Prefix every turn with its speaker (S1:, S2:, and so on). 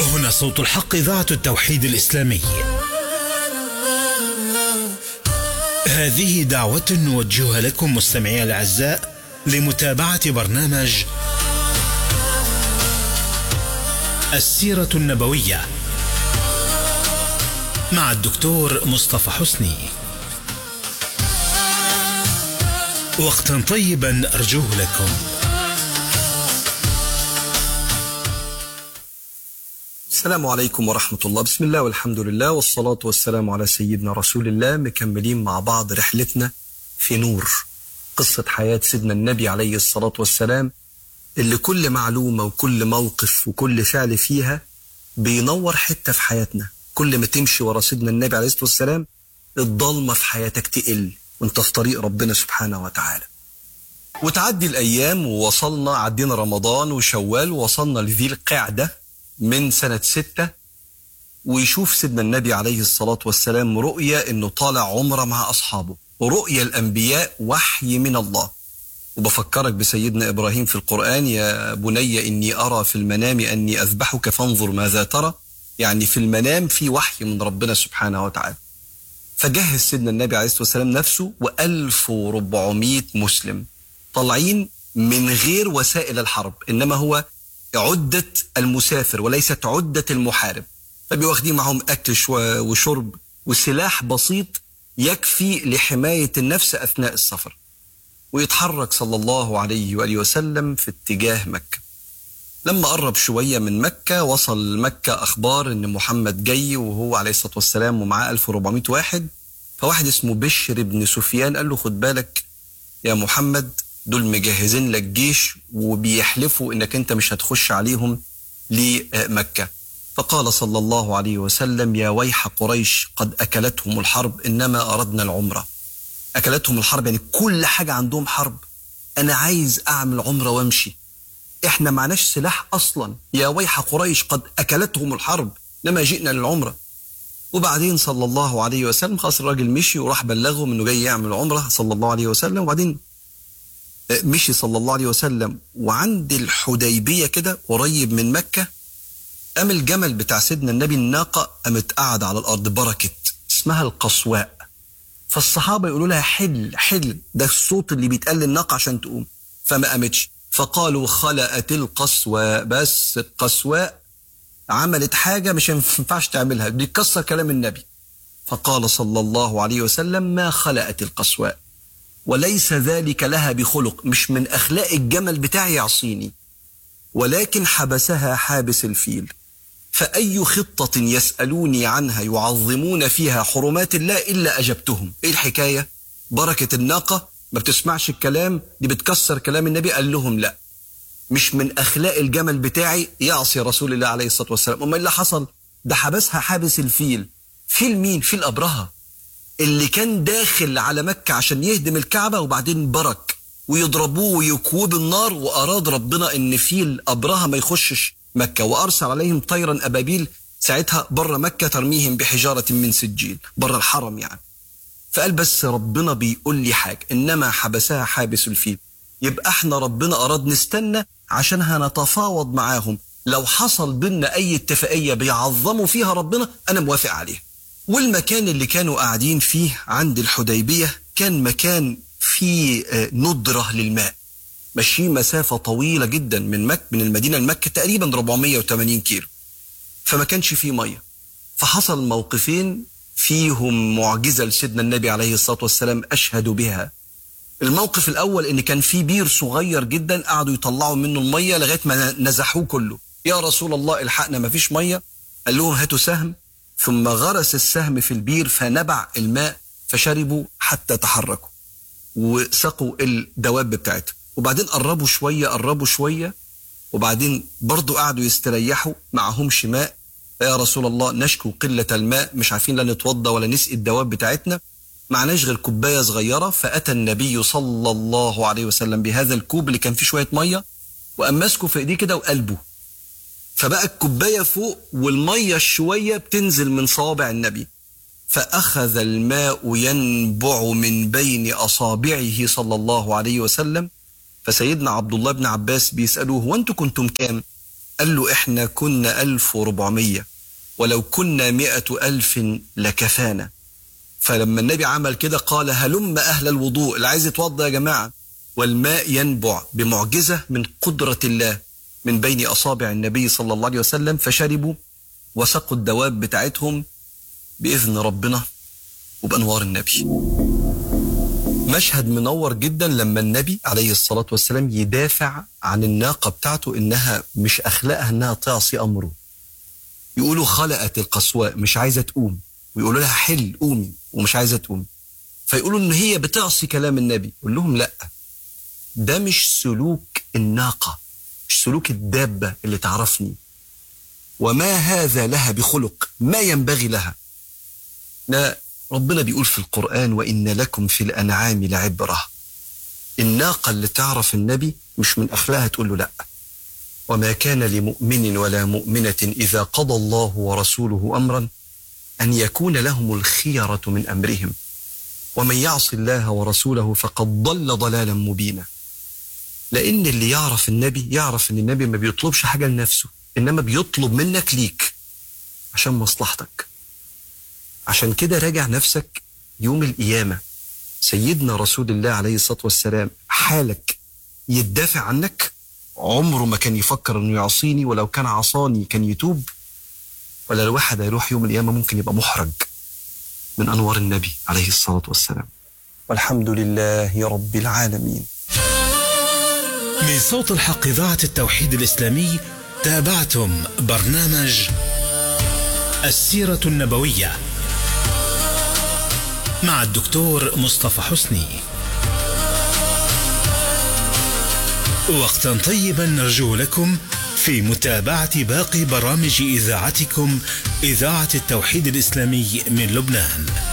S1: هنا صوت الحق إذاعة التوحيد الإسلامي هذه دعوة نوجهها لكم مستمعي الأعزاء لمتابعة برنامج السيرة النبوية مع الدكتور مصطفى حسني وقتا طيبا أرجوه لكم
S2: السلام عليكم ورحمة الله بسم الله والحمد لله والصلاة والسلام على سيدنا رسول الله مكملين مع بعض رحلتنا في نور قصة حياة سيدنا النبي عليه الصلاة والسلام اللي كل معلومة وكل موقف وكل فعل فيها بينور حتة في حياتنا كل ما تمشي ورا سيدنا النبي عليه الصلاة والسلام الضلمة في حياتك تقل وانت في طريق ربنا سبحانه وتعالى وتعدي الأيام ووصلنا عدينا رمضان وشوال ووصلنا لذي القعدة من سنة ستة ويشوف سيدنا النبي عليه الصلاة والسلام رؤية انه طالع عمرة مع اصحابه رؤية الانبياء وحي من الله وبفكرك بسيدنا ابراهيم في القرآن يا بني اني ارى في المنام اني اذبحك فانظر ماذا ترى يعني في المنام في وحي من ربنا سبحانه وتعالى فجهز سيدنا النبي عليه الصلاة والسلام نفسه و1400 مسلم طالعين من غير وسائل الحرب انما هو عدة المسافر وليست عدة المحارب فبيواخدين معهم أكل وشرب وسلاح بسيط يكفي لحماية النفس أثناء السفر ويتحرك صلى الله عليه وآله وسلم في اتجاه مكة لما قرب شوية من مكة وصل مكة أخبار أن محمد جاي وهو عليه الصلاة والسلام ومعاه 1400 واحد فواحد اسمه بشر بن سفيان قال له خد بالك يا محمد دول مجهزين لك جيش وبيحلفوا انك انت مش هتخش عليهم لمكة فقال صلى الله عليه وسلم يا ويح قريش قد أكلتهم الحرب إنما أردنا العمرة أكلتهم الحرب يعني كل حاجة عندهم حرب أنا عايز أعمل عمرة وامشي إحنا معناش سلاح أصلا يا ويح قريش قد أكلتهم الحرب لما جئنا للعمرة وبعدين صلى الله عليه وسلم خلاص الراجل مشي وراح بلغهم انه جاي يعمل عمره صلى الله عليه وسلم وبعدين مشي صلى الله عليه وسلم وعند الحديبية كده قريب من مكة قام الجمل بتاع سيدنا النبي الناقة قامت قاعدة على الأرض بركت اسمها القصواء فالصحابة يقولوا لها حل حل ده الصوت اللي بيتقال للناقة عشان تقوم فما قامتش فقالوا خلقت القصواء بس القصواء عملت حاجة مش ينفعش تعملها بيكسر كلام النبي فقال صلى الله عليه وسلم ما خلقت القصواء وليس ذلك لها بخلق مش من أخلاق الجمل بتاعي يعصيني ولكن حبسها حابس الفيل فأي خطة يسألوني عنها يعظمون فيها حرمات الله إلا أجبتهم إيه الحكاية بركة الناقة ما بتسمعش الكلام دي بتكسر كلام النبي قال لهم لا مش من أخلاق الجمل بتاعي يعصي رسول الله عليه الصلاة والسلام أما اللي حصل ده حبسها حابس الفيل فيل مين فيل أبرهة اللي كان داخل على مكة عشان يهدم الكعبة وبعدين برك ويضربوه ويكووه بالنار وأراد ربنا إن فيل أبرهة ما يخشش مكة وأرسل عليهم طيرا أبابيل ساعتها بره مكة ترميهم بحجارة من سجيل بره الحرم يعني فقال بس ربنا بيقول لي حاجة إنما حبسها حابس الفيل يبقى احنا ربنا أراد نستنى عشان هنتفاوض معاهم لو حصل بينا أي اتفاقية بيعظموا فيها ربنا أنا موافق عليها والمكان اللي كانوا قاعدين فيه عند الحديبية كان مكان فيه ندرة للماء ماشيين مسافة طويلة جدا من مكة من المدينة لمكة تقريبا 480 كيلو فما كانش فيه مية فحصل موقفين فيهم معجزة لسيدنا النبي عليه الصلاة والسلام أشهد بها الموقف الأول إن كان في بير صغير جدا قعدوا يطلعوا منه المية لغاية ما نزحوه كله يا رسول الله الحقنا ما فيش مية قال لهم هاتوا سهم ثم غرس السهم في البير فنبع الماء فشربوا حتى تحركوا وسقوا الدواب بتاعتهم وبعدين قربوا شوية قربوا شوية وبعدين برضو قعدوا يستريحوا معهمش ماء يا رسول الله نشكو قلة الماء مش عارفين لا نتوضى ولا نسقي الدواب بتاعتنا معناش غير كوباية صغيرة فأتى النبي صلى الله عليه وسلم بهذا الكوب اللي كان فيه شوية مية وقام ماسكه في ايديه كده وقلبه فبقى الكوباية فوق والمية الشوية بتنزل من صوابع النبي فأخذ الماء ينبع من بين أصابعه صلى الله عليه وسلم فسيدنا عبد الله بن عباس بيسألوه وانتوا كنتم كام قال له إحنا كنا ألف وربعمية ولو كنا مئة ألف لكفانا فلما النبي عمل كده قال هلم أهل الوضوء اللي عايز يتوضى يا جماعة والماء ينبع بمعجزة من قدرة الله من بين أصابع النبي صلى الله عليه وسلم فشربوا وسقوا الدواب بتاعتهم بإذن ربنا وبأنوار النبي مشهد منور جدا لما النبي عليه الصلاة والسلام يدافع عن الناقة بتاعته إنها مش أخلاقها إنها تعصي أمره يقولوا خلقت القسواء مش عايزة تقوم ويقولوا لها حل قومي ومش عايزة تقوم فيقولوا إن هي بتعصي كلام النبي يقول لهم لأ ده مش سلوك الناقة مش سلوك الدابة اللي تعرفني وما هذا لها بخلق ما ينبغي لها لا ربنا بيقول في القرآن وإن لكم في الأنعام لعبرة الناقة اللي تعرف النبي مش من أخلاقها تقول له لأ وما كان لمؤمن ولا مؤمنة إذا قضى الله ورسوله أمرا أن يكون لهم الخيرة من أمرهم ومن يعص الله ورسوله فقد ضل ضلالا مبينا لأن اللي يعرف النبي يعرف أن النبي ما بيطلبش حاجة لنفسه إنما بيطلب منك ليك عشان مصلحتك عشان كده راجع نفسك يوم القيامة سيدنا رسول الله عليه الصلاة والسلام حالك يدافع عنك عمره ما كان يفكر انه يعصيني ولو كان عصاني كان يتوب ولا الواحد هيروح يوم القيامة ممكن يبقى محرج من أنوار النبي عليه الصلاة والسلام والحمد لله رب العالمين
S1: من صوت الحق إذاعة التوحيد الإسلامي تابعتم برنامج السيرة النبوية مع الدكتور مصطفى حسني وقتا طيبا نرجو لكم في متابعة باقي برامج إذاعتكم إذاعة التوحيد الإسلامي من لبنان